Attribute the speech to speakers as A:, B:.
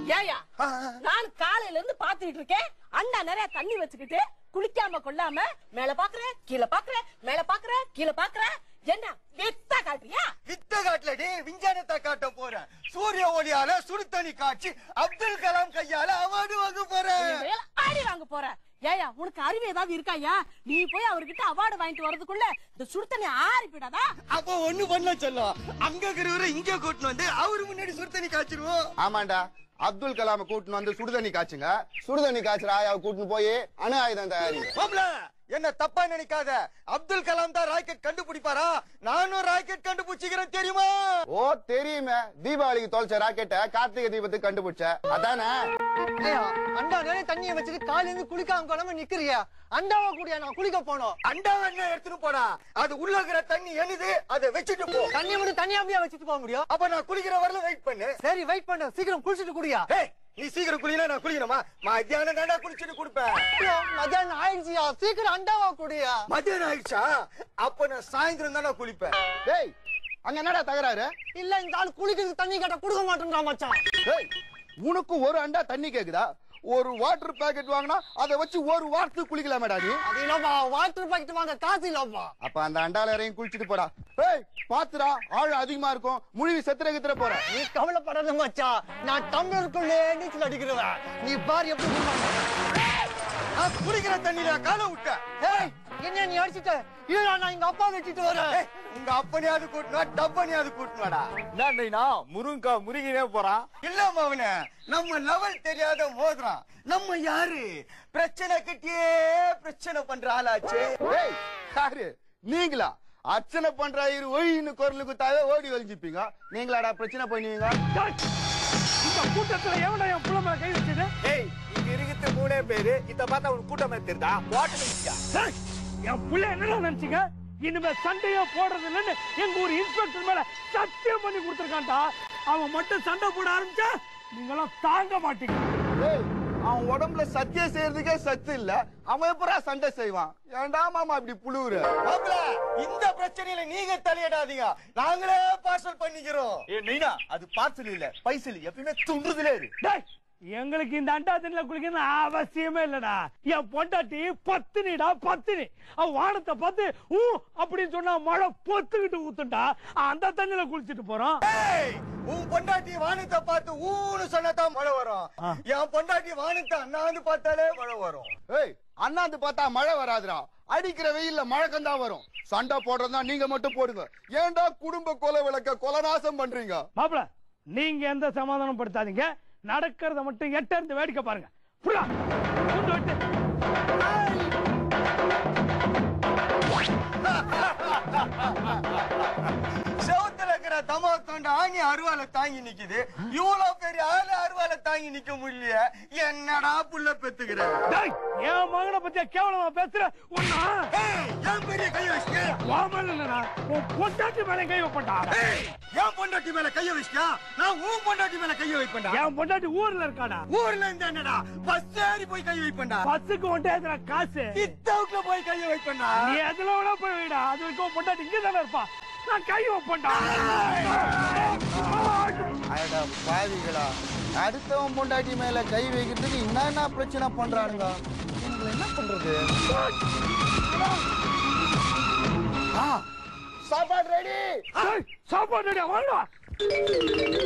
A: ஏயா நான் காலையில இருந்து பாத்துக்கிட்டு இருக்கேன் அண்ணா நிறைய தண்ணி வச்சுக்கிட்டு குளிக்காம கொள்ளாம மேல பாக்குறேன் கீழே பாக்குறேன் மேல பாக்குறேன் கீழே பாக்குறேன் என்ன வெத்தா காட்டுறியா
B: வித்த காட்டுலடி விஞ்ஞானத்தை காட்ட போறேன் சூரிய ஒளியால சுடுதண்ணி காட்சி அப்துல் கலாம் கையால அவார்டு வாங்க போறேன்
A: வேலை ஆடி வாங்க போற ஏயா உனக்கு அறிவு ஏதாவது இருக்காயா நீ போய் அவர்கிட்ட அவார்டு வாங்கிட்டு வரதுக்குள்ள இந்த சுடுதண்ணி ஆறி போயிடாதா
B: அப்போ ஒண்ணு பண்ண சொல்லும் அங்க இருக்கிறவரை இங்க கூட்டிட்டு வந்து அவரு முன்னாடி சுடுதண்ணி காய்ச்சிருவோம்
C: ஆமாண்டா அப்துல் கலாம கூட்டின்னு வந்து சுடுதண்ணி காய்ச்சுங்க சுடுதண்ணி காய்ச்சுற ஆயாவை கூட்டின்னு போய் அணு ஆயுதம் தயாரிங்க
B: மாப்ள என்ன தப்பா நினைக்காத அப்துல் கலாம் தான் ராக்கெட் கண்டுபிடிப்பாரா நானும் ராக்கெட் கண்டுபிடிச்சிக்கிறேன் தெரியுமா
C: ஓ தெரியுமே தீபாவளிக்கு தொலைச்ச ராக்கெட்ட கார்த்திகை தீபத்துக்கு கண்டுபிடிச்ச அதானே
D: ஏய்யா, அண்டா நிறைய தண்ணிய வச்சுட்டு காலையில இருந்து குளிக்காம கொள்ளாம நிக்கிறியா அண்டாவா கூடியா நான் குளிக்க போனோம்
B: அண்டா என்ன எடுத்துட்டு போடா அது உள்ள இருக்கிற தண்ணி என்னது அதை வச்சுட்டு போ
D: தண்ணிய மட்டும் தனியா அப்படியே வச்சுட்டு போக முடியும்
B: அப்ப நான் குளிக்கிற வரல வெயிட் பண்ணு
D: சரி வெயிட் பண்ண சீக்கிரம் குளிச்சுட்டு குடியா
B: ஏய், நீ சீக்கிரம் குளினா நான் குளிக்கணுமா மத்தியானம் தாண்டா குளிச்சுட்டு கொடுப்பேன்
D: ஐயோ, மத்தியானம் ஆயிடுச்சியா சீக்கிரம் அண்டாவா குடியா
B: மத்தியானம் ஆயிடுச்சா அப்ப நான் சாயந்தரம் தானே குளிப்பேன்
C: டேய் அங்க என்னடா தகராறு
D: இல்ல இந்த ஆள் குளிக்கிறதுக்கு தண்ணி கேட்டா கொடுக்க மாட்டேன்றா மச்சான்
C: டேய் உனக்கு ஒரு அண்டா தண்ணி கேக்குதா ஒரு வாட்டர் பாக்கெட் வாங்கினா அதை வச்சு ஒரு வாரத்துக்கு குளிக்கலாமேடா நீ
D: அது இல்லப்பா வாட்டர் பாக்கெட் வாங்க காசு இல்லப்பா
C: அப்ப அந்த அண்டால இறங்கி குளிச்சுட்டு போடா ஏய் பாத்துடா ஆழம் அதிகமா இருக்கும் முழுவி செத்துற கித்துற போற
D: நீ கவலைப்படாத மச்சான் நான் டம்ளருக்குள்ளே நீச்சல் அடிக்கிறவன் நீ பாரு எப்படி குளிப்பாங்க.
B: நான் குளிக்கிற தண்ணியில காலை விட்டேன்
D: ஏய் என்ன நீ அடிச்சிட்ட இல்ல நான் எங்க அப்பா வச்சுட்டு வரேன்
B: ஏய், உங்க அப்பனையாவது கூட்டினா டப்பனையாவது கூட்டினாடா
E: என்னடா முருங்கா முருகினே போறான்
B: இல்ல மவனே நம்ம லெவல் தெரியாத மோதுறான் நம்ம யாரு பிரச்சனை கிட்டே பிரச்சனை பண்ற ஆளாச்சு
C: டேய் யாரு நீங்களா அர்ச்சனை பண்ற இரு ஒயின்னு குரலுக்கு தாவே ஓடி ஒளிஞ்சிப்பீங்க நீங்களாடா பிரச்சனை பண்ணுவீங்க
E: இந்த கூட்டத்துல எவன்டா என் புள்ள மேல கை வச்சது
B: ஏய் இங்க இருக்கிறது மூணே பேரு இத பார்த்தா உனக்கு கூட்டமே தெரியுதா
E: டேய், என் புள்ள என்னடா நினைச்சீங்க இனிமே சண்டையே போடுறது இல்லைன்னு எங்க ஊர் இன்ஸ்பெக்டர் மேல சத்தியம் பண்ணி கொடுத்துருக்கான்டா அவன் மட்டும் சண்டை போட ஆரம்பிச்சா நீங்களாம் தாங்க மாட்டீங்க
C: டேய் அவன் உடம்புல சத்தியம் செய்யறதுக்கே சத்து இல்ல அவன் எப்படா சண்டை செய்வான் ஏன்டா மாமா இப்படி புழுவுற
B: மாப்ள இந்த பிரச்சனையில நீங்க தலையிடாதீங்க நாங்களே பார்சல் பண்ணிக்கிறோம்
E: ஏ நைனா
B: அது பார்சல் இல்ல பைசல் எப்பயுமே துண்டுதுலே இரு
E: டேய் எங்களுக்கு இந்த அண்டா தண்ணில குளிக்கணும் அவசியமே இல்லடா என் பொண்டாட்டி பத்தினிடா பத்தினி அவ வானத்தை பார்த்து ஊ அப்படின்னு சொன்னா மழை பொத்துக்கிட்டு ஊத்துண்டா அந்த தண்ணில குளிச்சிட்டு போறோம்
B: ஏய், உன் பொண்டாட்டி வானத்தை பார்த்து ஊன்னு சொன்னதான் மழை வரும் என் பொண்டாட்டி வானத்தை அண்ணாந்து பார்த்தாலே மழை வரும்
C: ஏய் அண்ணாந்து பார்த்தா மழை வராதுடா அடிக்கிற வெயில்ல மழக்கம் தான் வரும் சண்டை போடுறதா நீங்க மட்டும் போடுங்க ஏன்டா குடும்ப கொலை விளக்க கொலநாசம் பண்றீங்க
E: மாப்பிள நீங்க எந்த சமாதானம் படுத்தாதீங்க நடக்கிறத மட்டும் எட்ட இருந்து வேடிக்கை பாருங்க புள்ளா, கொண்டு விட்டு.
B: செவுத்துல இருக்கிற தமாத்தோண்ட ஆணி அருவால தாங்கி நிக்குது இவ்வளவு பெரிய ஆளு அருவால தாங்கி நிக்க முடியல என்னடா புள்ள பெத்துக்கிற
E: டேய், என் மகனை பத்தியா கேவலமா பேசுற ஒன்னா
B: ஏய், என் பெரிய கை வச்சுக்க
E: உன் மேல இல்லடா, உன் பொண்டாட்டி மேல கை வைப்பட்டா
B: ஏய், என் பொண்டாட்டி மேல கைய வச்சுக்க நான் உன் பொண்டாட்டி மேல கைய வைப்பேன்டா
E: என் பொண்டாட்டி ஊர்ல இருக்காடா
B: ஊர்ல இருந்து என்னடா பஸ் ஏறி போய் கைய வைப்பேன்டா
E: பஸ்ஸுக்கு ஒன்றே எதுனா காசு
B: சித்தவுக்குள்ள போய் கைய வைப்பேன்டா
E: நீ எதுல வேணா போய் வைடா அது வரைக்கும் உன் பொண்டாட்டி இங்கே தானே இருப்பா நான் கை வைப்பேன்டா
C: அடடா பாவிகளா அடுத்தவன் பொண்டாட்டி மேல கை வைக்கிறதுக்கு என்னென்ன பிரச்சனை பண்றானுங்க இவங்களை என்ன பண்றது ஆ, சாப்பாடு ரெடி
E: ஏய், சாப்பாடு வாங்கடா